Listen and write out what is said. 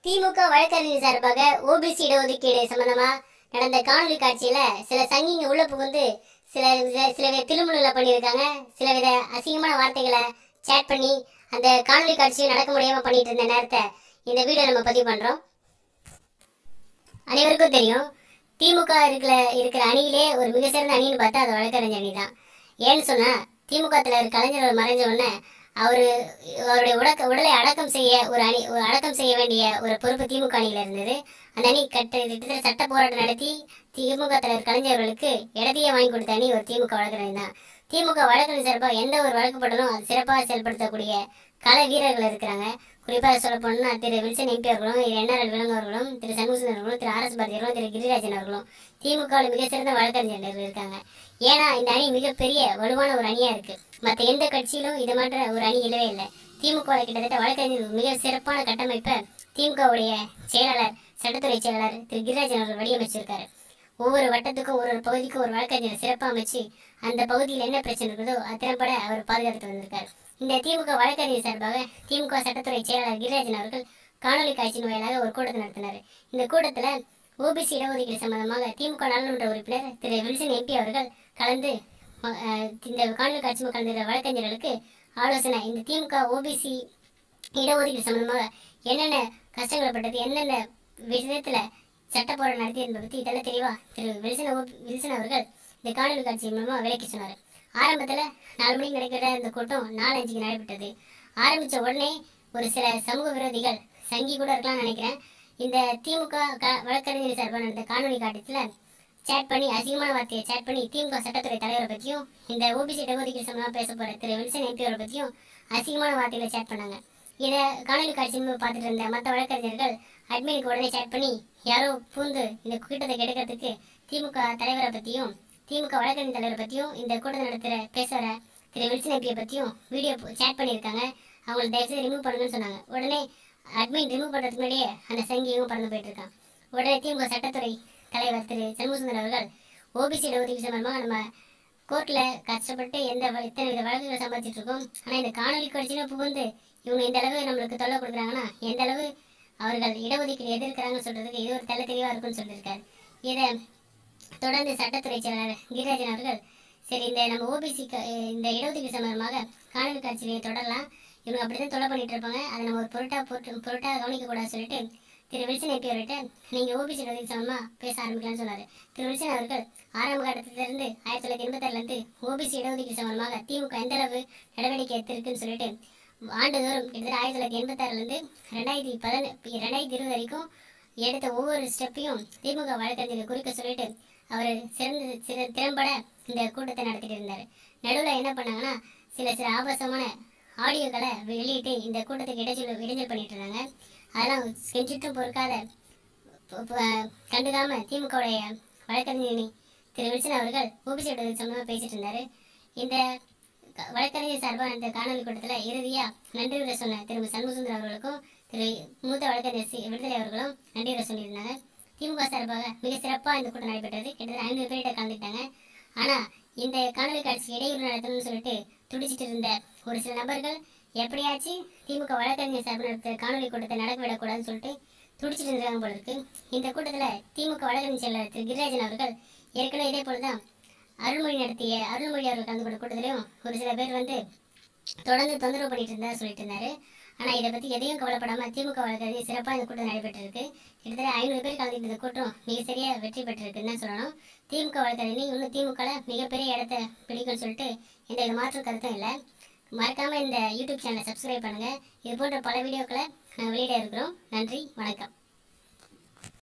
திமுக வழக்கறிஞர் சார்பாக ஓபிசி இடஒதுக்கீடு சம்பந்தமா நடந்த காணொலி காட்சியில சில சங்கிங்க உள்ள புகுந்து சில வித- சில வித திருமணங்களை பண்ணியிருக்காங்க சில வித அசிங்கமான வார்த்தைகளை சேட் பண்ணி அந்த காணொலி காட்சியை நடக்க முடியாம பண்ணிட்டு இருந்த நேரத்தை இந்த வீடியோ நம்ம பதிவு பண்றோம் அனைவருக்கும் தெரியும் திமுக இருக்கிற இருக்கிற அணியிலே ஒரு மிக சிறந்த அணின்னு பார்த்தா அது வழக்கறிஞர் அணி தான் ஏன்னு சொன்னா திமுக தலைவர் கலைஞர் அவர் மறைஞ்ச உடனே அவரு அவருடைய உடக்க உடலை அடக்கம் செய்ய ஒரு அணி ஒரு அடக்கம் செய்ய வேண்டிய ஒரு பொறுப்பு திமுக அணியில இருந்தது அந்த அணி கட்ட திட்டத்தில் சட்ட போராட்டம் நடத்தி திமுக தலைவர் கலைஞர் அவர்களுக்கு இடத்தையே வாங்கி கொடுத்த அணி ஒரு திமுக வழக்கறிஞர் தான் திமுக வழக்கறிஞர் சார்பாக எந்த ஒரு வழக்கு போட்டாலும் அது சிறப்பாக செயல்படுத்தக்கூடிய கள வீரர்கள் இருக்கிறாங்க குறிப்பாக சொல்ல போனா திரு வில்சன் எம்பி அவர்களும் என்ஆர்எல் விலங்கு அவர்களும் திரு சண்முகசுந்தர் அவர்களும் திரு ஆர் எஸ் பாரதி அவர்களும் திரு கிரிராஜன் அவர்களும் திமுகவில் மிக சிறந்த வழக்கறிஞர்கள் இருக்காங்க ஏன்னா இந்த அணி மிகப்பெரிய வலுவான ஒரு அணியா இருக்கு மற்ற எந்த கட்சியிலும் இது மாதிரி ஒரு அணி இல்லவே இல்லை திமுக கிட்டத்தட்ட வழக்கறிஞர் மிக சிறப்பான கட்டமைப்பை திமுகவுடைய செயலாளர் சட்டத்துறை செயலாளர் திரு கிரிராஜன் அவர்கள் வடிவமைச்சிருக்காரு ஒவ்வொரு வட்டத்துக்கும் ஒரு ஒரு பகுதிக்கும் ஒரு வழக்கறிஞர் சிறப்பாக அமைச்சு அந்த பகுதியில் என்ன பிரச்சனை இருக்குதோ அது திறம்பட அவர் பாதுகாத்து வந்திருக்காரு இந்த திமுக வழக்கறிஞர் சார்பாக திமுக சட்டத்துறை செயலாளர் கிரிராஜன் அவர்கள் காணொலி காட்சியின் வாயிலாக ஒரு கூட்டத்தை நடத்தினார் இந்த கூட்டத்தில் ஓபிசி இடஒதுக்கீடு சம்பந்தமாக திமுக நாடாளுமன்ற உறுப்பினர் திரு வில்சன் எம்பி அவர்கள் கலந்து ம- அஹ் இந்த காணொலி காட்சி கலந்துகிற வழக்கறிஞர்களுக்கு ஆலோசனை இந்த திமுக ஓபிசி இடஒதுக்கீடு சம்பந்தமாக என்னென்ன கஷ்டங்கள் பட்டது என்னென்ன விஷயத்துல சட்ட போராட்டம் நடத்தி என்பதை பற்றி இதெல்லாம் தெளிவா திரு வில்சன் ஓ- வில்சன் அவர்கள் இந்த காணொலி காட்சி மூலமா விளக்கி சொன்னார் ஆரம்பத்துல நாலு மணிக்கு நடைபெற்ற இந்த கூட்டம் நாலு அஞ்சுக்கு நடைபெற்றது ஆரம்பிச்ச உடனே ஒரு சில சமூக விரோதிகள் சங்கி கூட இருக்கலாம்னு நினைக்கிறேன் இந்த திமுக க- வழக்கறிஞர் சார்பான இந்த காணொலி காட்டத்தில் சேட் பண்ணி அசிங்கமான வார்த்தையை சேட் பண்ணி திமுக சட்டத்துறை தலைவரை பற்றியும் இந்த ஓபிசி இடஒதுக்கீடு சம்பந்தமாக பேச போற திரு வில்சன் எம்பி அவரை பற்றியும் அசிங்கமான வார்த்தைகளை சேட் பண்ணாங்க இதை காணொலி காட்சி பார்த்துட்டு இருந்த மற்ற வழக்கறிஞர்கள் அட்மினுக்கு உடனே சேட் பண்ணி யாரோ பூந்து இந்த கூட்டத்தை கெடுக்கிறதுக்கு திமுக தலைவரை பற்றியும் திமுக வழக்கறிஞர் தலைவரை பற்றியும் இந்த கூட்டத்தை நடத்துகிற பேசுகிற திரு வில்சன் எம்பியை பற்றியும் வீடியோ சேட் பண்ணியிருக்காங்க அவங்களை தயவுசெய்து ரிமூவ் பண்ணுங்கன்னு சொன்னாங்க உடனே அட்மின் ரிமூவ் பண்ணுறதுக்கு முன்னாடியே அந்த சங்கியும் பறந்து போயிட்டு இருக்கான் உடனே திமுக சட்டத்துறை தலைவர் திரு சண்முகசுந்தர் அவர்கள் ஓபிசி இடஒதுக்கீடு சம்பந்தமாக நம்ம கோர்ட்டில் கஷ்டப்பட்டு எந்த வ- இத்தனை வித வழக்குகளை சம்பாதிச்சிட்டு இருக்கோம் ஆனால் இந்த காணொலி காட்சியில் புகுந்து இவங்க இந்த அளவு நம்மளுக்கு தொல்லை கொடுக்குறாங்கன்னா எந்த அளவு அவர்கள் இடஒதுக்கீடு எதிர்க்கிறாங்கன்னு சொல்றதுக்கு இது ஒரு தெள்ள தெளிவாக இருக்கும்னு சொல்லியிருக்காரு இதை தொடர்ந்து சட்டத்துறை செயலாளர் கிரிராஜன் அவர்கள் சரி இந்த நம்ம ஓபிசி இந்த இடஒதுக்கீடு சம்பந்தமாக காணொலி காட்சியை தொடரலாம் இவங்க அப்படிதான் தொலை பண்ணிட்டு இருப்பாங்க அதை நம்ம ஒரு பொருட்டா பொருட்டு பொருட்டா கவனிக்க கூடாது சொல்லிட்டு திரு வில்சன் எம்பி அவர்கிட்ட நீங்க ஓபிசி இடஒதுக்கீடு சம்பந்தமா பேச ஆரம்பிக்கலாம்னு சொன்னாரு திரு வில்சன் அவர்கள் ஆரம்ப கட்டத்திலிருந்து ஆயிரத்தி தொள்ளாயிரத்தி எண்பத்தாறுல இருந்து ஓபிசி இடஒதுக்கீடு சம்பந்தமாக திமுக எந்த அளவு நடவடிக்கை எடுத்திருக்குன்னு சொல்லிட்டு ஆண்டுதோறும் கிட்டத்தட்ட ஆயிரத்தி தொள்ளாயிரத்தி எண்பத்தாறுல இருந்து ரெண்டாயிரத்தி பதின ரெண்டாயிரத்தி இருபது வரைக்கும் எடுத்த ஒவ்வொரு ஸ்டெப்பையும் திமுக வழக்கறிஞரை குறிக்க சொல்லிட்டு அவர் சிறந்த சிற திறம்பட இந்த கூட்டத்தை நடத்திட்டு இருந்தார் நடுவில் என்ன பண்ணாங்கன்னா சில சில ஆபாசமான ஆடியோக்களை வெளியிட்டு இந்த கூட்டத்துக்கு இடைஞ்சல் இடைஞ்சல் பண்ணிட்டு இருந்தாங்க அதெல்லாம் செஞ்சுட்டும் பொறுக்காத ப- ப- கண்டுக்காம திமுகவுடைய வழக்கறிஞர் திரு வில்சன் அவர்கள் ஓபிசி சம்பந்தமாக பேசிட்டு இருந்தாரு இந்த க- வழக்கறிஞர் சார்பாக இந்த காணொலி கூட்டத்தில் இறுதியா நன்றி உரை சொன்ன திரு சண்முகசுந்தர் அவர்களுக்கும் திரு மூத்த வழக்கறிஞர் சி விடுதலை அவர்களும் நன்றி உரை சொல்லியிருந்தாங்க திமுக சார்பாக மிக சிறப்பாக இந்த கூட்டம் நடைபெற்றது கிட்டத்தட்ட ஐநூறு பேர்கிட்ட கலந்துக்கிட்டாங்க ஆனால் இந்த காணொலி காட்சி இடையூறு நடத்தணும்னு சொல்லிட்டு துடிச்சிட்டு இருந்த ஒரு சில நபர்கள் எப்படியாச்சும் திமுக வழக்கறிஞர் சார்பில் நடத்துகிற காணொலி கூட்டத்தை நடக்க விடக்கூடாதுன்னு சொல்லிட்டு துடிச்சிட்டு இருக்காங்க போல இருக்கு இந்த கூட்டத்தில் திமுக வழக்கறிஞர் செயலாளர் திரு கிரிராஜன் அவர்கள் ஏற்கனவே இதே போல தான் அருள்மொழி நடத்திய அருள்மொழி அவர்கள் கலந்து கொண்ட கூட்டத்திலையும் ஒரு சில பேர் வந்து தொடர்ந்து தொந்தரவு பண்ணிட்டு இருந்தா சொல்லிட்டு இருந்தாரு ஆனா இதை பத்தி எதையும் கவலைப்படாம திமுக வழக்கறிஞர் சிறப்பா இந்த கூட்டம் நடைபெற்றிருக்கு கிட்டத்தட்ட ஐநூறு பேர் கலந்துட்டு இந்த கூட்டம் மிக சரியா வெற்றி பெற்றிருக்குன்னு தான் சொல்லணும் திமுக வழக்கறிஞர் இன்னும் திமுக மிகப்பெரிய இடத்த பிடிக்கும்னு சொல்லிட்டு எந்த வித மாற்று கருத்தும் இல்லை மறக்காம இந்த யூடியூப் சேனலை சப்ஸ்கிரைப் பண்ணுங்க இது போன்ற பல வீடியோக்களை நாங்கள் வெளியிட இருக்கிறோம் நன்றி வணக்கம்